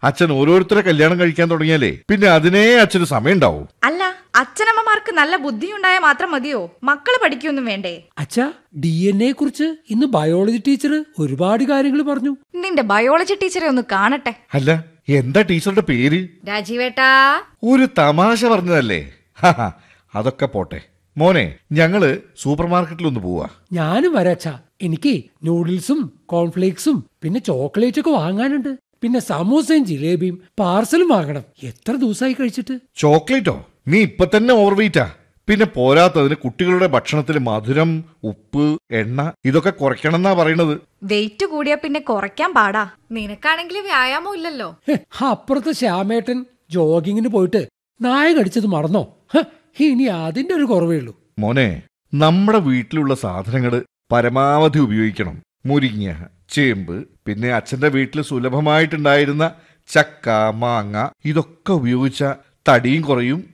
അച്ഛൻ ഓരോരുത്തരെ കല്യാണം കഴിക്കാൻ തുടങ്ങിയാലേ പിന്നെ അതിനേ അച്ഛന് സമയം ഉണ്ടാവും അല്ല അച്ഛനമ്മമാർക്ക് നല്ല ബുദ്ധിയുണ്ടായാൽ മാത്രം മതിയോ മക്കള് പഠിക്കൊന്നും വേണ്ടേ അച്ഛാ ഡി എൻ എ കുറിച്ച് ഇന്ന് ബയോളജി ടീച്ചർ ഒരുപാട് കാര്യങ്ങൾ പറഞ്ഞു നിന്റെ ബയോളജി ടീച്ചറെ ഒന്ന് കാണട്ടെ അല്ല എന്താ ടീച്ചറുടെ പേര് രാജീവേട്ടാ ഒരു തമാശ പറഞ്ഞതല്ലേ ഹഹ, അതൊക്കെ പോട്ടെ മോനെ ഞങ്ങള് സൂപ്പർ മാർക്കറ്റിൽ ഒന്ന് പോവാ ഞാനും വരാച്ചാ എനിക്ക് നൂഡിൽസും കോൺഫ്ലേക്സും പിന്നെ ചോക്ലേറ്റ് ഒക്കെ വാങ്ങാനുണ്ട് പിന്നെ സമൂസയും ജിലേബിയും പാർസലും വാങ്ങണം എത്ര ദിവസമായി കഴിച്ചിട്ട് ചോക്ലേറ്റോ നീ ഇപ്പൊ തന്നെ ഓവർവെയിറ്റാ പിന്നെ പോരാത്തതിന് കുട്ടികളുടെ ഭക്ഷണത്തിൽ മധുരം ഉപ്പ് എണ്ണ ഇതൊക്കെ കുറയ്ക്കണം എന്നാ പറയണത് വെയിറ്റ് കൂടിയാ പിന്നെ കുറയ്ക്കാൻ പാടാ നിനക്കാണെങ്കിൽ വ്യായാമം ഇല്ലല്ലോ ഹെ, അപ്പുറത്തെ ശ്യാമേട്ടൻ ജോഗിങ്ങിന് പോയിട്ട് നായ കടിച്ചത് മറന്നോ ഹ, ഇനി അതിന്റെ ഒരു കുറവേ ഉള്ളൂ മോനെ നമ്മുടെ വീട്ടിലുള്ള സാധനങ്ങൾ പരമാവധി ഉപയോഗിക്കണം മുരിങ്ങ ചേമ്പ് പിന്നെ അച്ഛന്റെ വീട്ടിൽ സുലഭമായിട്ടുണ്ടായിരുന്ന ചക്ക മാങ്ങ ഇതൊക്കെ ഉപയോഗിച്ച തടിയും കുറയും